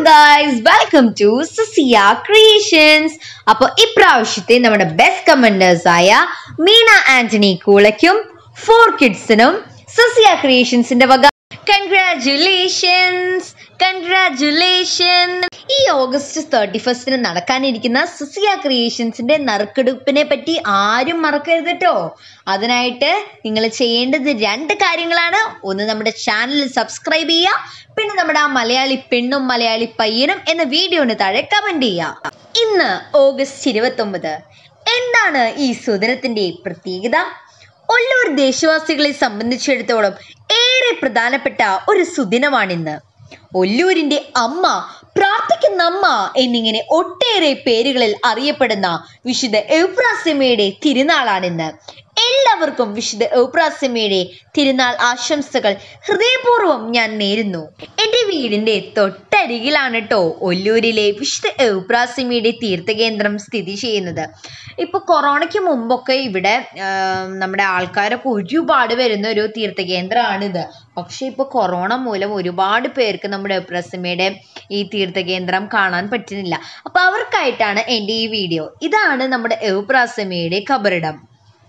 guys welcome to Sasiya creations അപ്പോൾ ഇപ്രാവശ്യത്തെ നമ്മുടെ ബെസ്റ്റ് കമന്റേഴ്സ് ആയ മീന ആന്റണി കൂളയ്ക്കും ഫോർ കിഡ്സിനും സസിയ ക്രിയേഷൻസിന്റെ വക കൺഗ്രാറ്റുലേഷൻസ് കൺഗ്രാറ്റുലേഷൻ ഈ ഓഗസ്റ്റ് തേർട്ടി ഫസ്റ്റിന് നടക്കാനിരിക്കുന്ന സസിയ ക്രിയേഷൻസിന്റെ നറുക്കെടുപ്പിനെ പറ്റി ആരും മറക്കരുത് കേട്ടോ അതിനായിട്ട് നിങ്ങൾ ചെയ്യേണ്ടത് രണ്ട് കാര്യങ്ങളാണ് ഒന്ന് നമ്മുടെ ചാനൽ സബ്സ്ക്രൈബ് ചെയ്യുക പിന്നെ നമ്മുടെ ആ മലയാളി പെണ്ണും മലയാളി പയ്യനും എന്ന വീഡിയോന് താഴെ കമന്റ് ചെയ്യുക ഇന്ന് ഓഗസ്റ്റ് ഇരുപത്തി ഒമ്പത് എന്താണ് ഈ സുദിനത്തിന്റെ പ്രത്യേകത ഒല്ലൂർ ദേശവാസികളെ സംബന്ധിച്ചിടത്തോളം ഏറെ പ്രധാനപ്പെട്ട ഒരു സുദിനമാണിന്ന് ഒല്ലൂരിന്റെ അമ്മ പ്രാർത്ഥിക്കുന്ന അമ്മ എന്നിങ്ങനെ ഒട്ടേറെ പേരുകളിൽ അറിയപ്പെടുന്ന വിശുദ്ധ എൗപ്രാസ്യമയുടെ തിരുനാളാണിന്ന് എല്ലാവർക്കും വിശുദ്ധ എൗപ്രാസ്യമയുടെ തിരുനാൾ ആശംസകൾ ഹൃദയപൂർവ്വം ഞാൻ നേരുന്നു എൻ്റെ വീടിൻ്റെ തൊട്ടരികിലാണ് കേട്ടോ ഒല്ലൂരിലെ വിശുദ്ധ എൗപ്രാസ്യമയുടെ തീർത്ഥകേന്ദ്രം സ്ഥിതി ചെയ്യുന്നത് ഇപ്പോൾ കൊറോണയ്ക്ക് മുമ്പൊക്കെ ഇവിടെ ആം, നമ്മുടെ ആൾക്കാരൊക്കെ ഒരുപാട് വരുന്ന ഒരു തീർത്ഥകേന്ദ്രമാണിത് പക്ഷെ ഇപ്പോൾ കൊറോണ മൂലം ഒരുപാട് പേർക്ക് നമ്മുടെ എൗപ്രാസ്യമയുടെ ഈ തീർത്ഥകേന്ദ്രം കാണാൻ പറ്റുന്നില്ല അപ്പോൾ അവർക്കായിട്ടാണ് എൻ്റെ ഈ വീഡിയോ ഇതാണ് നമ്മുടെ എൗപ്രാസ്യമയുടെ ഖബറിടം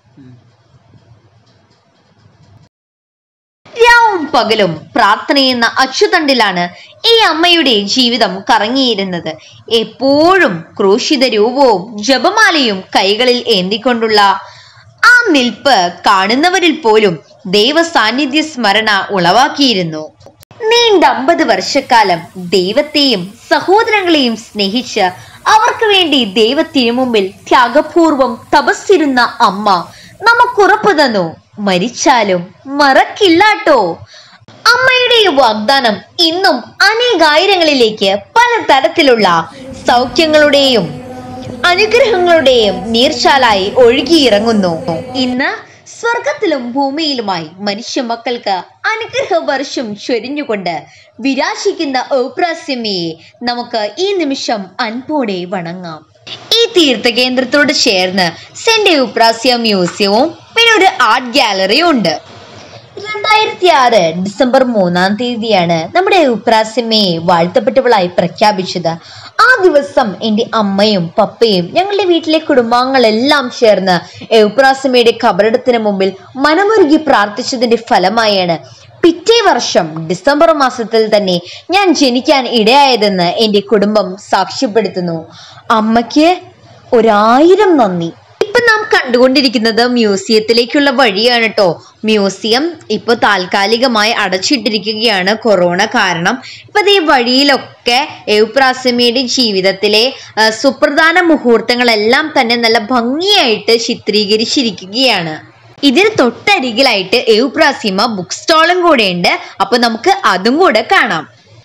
രാവും പകലും പ്രാർത്ഥനയെന്ന അച്ചുതണ്ടിലാണ് ഈ അമ്മയുടെ ജീവിതം കറങ്ങിയിരുന്നത് എപ്പോഴും ക്രൂശിത രൂപവും ജപമാലയും കൈകളിൽ ഏന്തിക്കൊണ്ടുള്ള ആ നിൽപ്പ് കാണുന്നവരിൽ പോലും ദൈവ സാന്നിധ്യ സ്മരണ ഉളവാക്കിയിരുന്നു നീണ്ട അമ്പത് വർഷക്കാലം ദൈവത്തെയും സഹോദരങ്ങളെയും സ്നേഹിച്ച് അവർക്ക് വേണ്ടി ദൈവത്തിനു മുമ്പിൽ ത്യാഗപൂർവം തപസ്സിരുന്ന അമ്മ നമുക്കുറപ്പു തന്നു മരിച്ചാലും മറക്കില്ലാട്ടോ അമ്മയുടെ ഈ വാഗ്ദാനം ഇന്നും അനേകായിരങ്ങളിലേക്ക് പല തരത്തിലുള്ള സൗഖ്യങ്ങളുടെയും അനുഗ്രഹങ്ങളുടെയും നീർച്ചാലായി ഒഴുകിയിറങ്ങുന്നു ഇന്ന് സ്വർഗത്തിലും ഭൂമിയിലുമായി മനുഷ്യ മക്കൾക്ക് അനുഗ്രഹ വർഷം ചൊരിഞ്ഞുകൊണ്ട് വിരാശിക്കുന്ന ഔപ്രാസ്യമയെ നമുക്ക് ഈ നിമിഷം അൻപോടെ വണങ്ങാം ഈ തീർത്ഥകേന്ദ്രത്തോട് ചേർന്ന് സെന്റ് ഔപ്രാസ്യ മ്യൂസിയവും പിന്നെ ഒരു ആർട്ട് ഗാലറിയും ഉണ്ട് രണ്ടായിരത്തി ആറ് ഡിസംബർ മൂന്നാം തീയതിയാണ് നമ്മുടെ ഉപ്രാസിമയെ വാഴ്ത്തപ്പെട്ടവളായി പ്രഖ്യാപിച്ചത് ആ ദിവസം എൻ്റെ അമ്മയും പപ്പയും ഞങ്ങളുടെ വീട്ടിലെ കുടുംബാംഗങ്ങളെല്ലാം ചേർന്ന് എൗപ്രാസിമയുടെ ഖബറിടത്തിന് മുമ്പിൽ മനമൊരുകി പ്രാർത്ഥിച്ചതിന്റെ ഫലമായാണ് പിറ്റേ വർഷം ഡിസംബർ മാസത്തിൽ തന്നെ ഞാൻ ജനിക്കാൻ ഇടയായതെന്ന് എൻ്റെ കുടുംബം സാക്ഷ്യപ്പെടുത്തുന്നു അമ്മയ്ക്ക് ഒരായിരം നന്ദി ഇപ്പൊ നാം കണ്ടുകൊണ്ടിരിക്കുന്നത് മ്യൂസിയത്തിലേക്കുള്ള വഴിയാണ് കേട്ടോ മ്യൂസിയം ഇപ്പൊ താൽക്കാലികമായി അടച്ചിട്ടിരിക്കുകയാണ് കൊറോണ കാരണം ഇപ്പൊ ഈ വഴിയിലൊക്കെ എവുപ്രാസമിയുടെ ജീവിതത്തിലെ ആ, സുപ്രധാന മുഹൂർത്തങ്ങളെല്ലാം തന്നെ നല്ല ഭംഗിയായിട്ട് ചിത്രീകരിച്ചിരിക്കുകയാണ് ഇതിന് തൊട്ടരികിലായിട്ട് എവുപ്രാസിമ ബുക്ക് സ്റ്റാളും കൂടെ ഉണ്ട് അപ്പൊ നമുക്ക് അതും കൂടെ കാണാം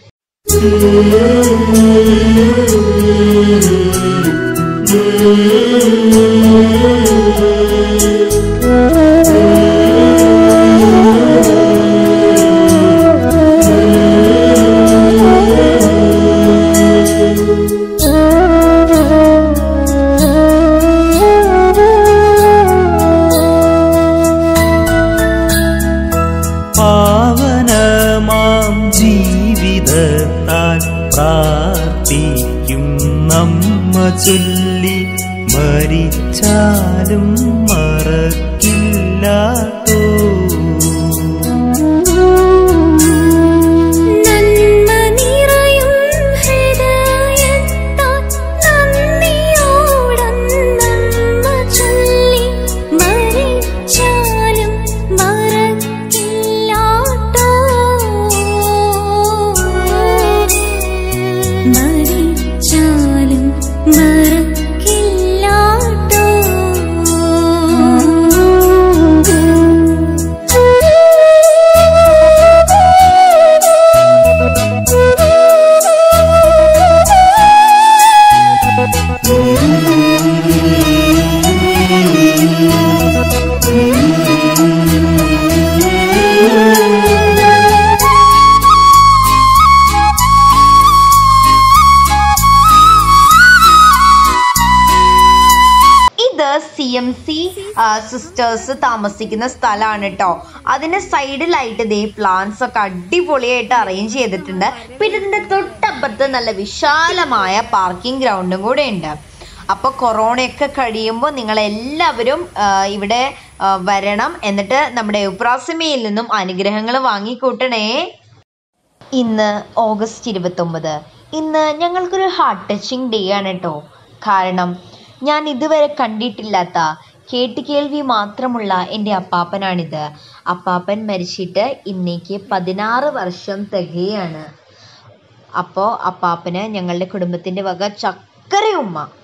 പാവനമാം ജീവിതത്താൽ പ്രാർത്ഥിക്കും നമ്മ ചൊല്ലി മരിച്ചാലും മറക്കില്ലാട്ടോ നന്മ നിറയും ഹൃദയത്താൽ നന്ദിയോടന്നമ്മ ചൊല്ലി മരിച്ചാലും മറക്കില്ലാട്ടോ മരിച്ചാലും മറക്കില്ലാട്ടോ സി എം സി സിസ്റ്റേഴ്സ് താമസിക്കുന്ന സ്ഥലമാണ് കേട്ടോ അതിന് സൈഡിലായിട്ട് ദേ പ്ലാന്റ്സ് ഒക്കെ അടിപൊളിയായിട്ട് അറേഞ്ച് ചെയ്തിട്ടുണ്ട് പിന്നെ ഇതിന്റെ തൊട്ടപ്പുറത്ത് നല്ല വിശാലമായ പാർക്കിംഗ് ഗ്രൗണ്ടും കൂടെ ഉണ്ട് അപ്പോൾ കൊറോണയൊക്കെ കഴിയുമ്പോൾ നിങ്ങൾ എല്ലാവരും ഇവിടെ ആ, വരണം എന്നിട്ട് നമ്മുടെ ഉപ്രാസമയിൽ നിന്നും അനുഗ്രഹങ്ങൾ വാങ്ങിക്കൂട്ടണേ ഇന്ന് ഓഗസ്റ്റ് ഇരുപത്തൊമ്പത് ഇന്ന് ഞങ്ങൾക്കൊരു ഹാർട്ട് ടച്ചിങ് ഡേ ആണ് കേട്ടോ കാരണം ഞാൻ ഇതുവരെ കണ്ടിട്ടില്ലാത്ത കേട്ടുകേൾവി മാത്രമുള്ള എൻ്റെ അപ്പാപ്പനാണിത് അപ്പാപ്പൻ മരിച്ചിട്ട് ഇന്നേക്ക് പതിനാറ് വർഷം തികയാണ് അപ്പോൾ അപ്പാപ്പന് ഞങ്ങളുടെ കുടുംബത്തിൻ്റെ വക ചക്കര ഉമ്മ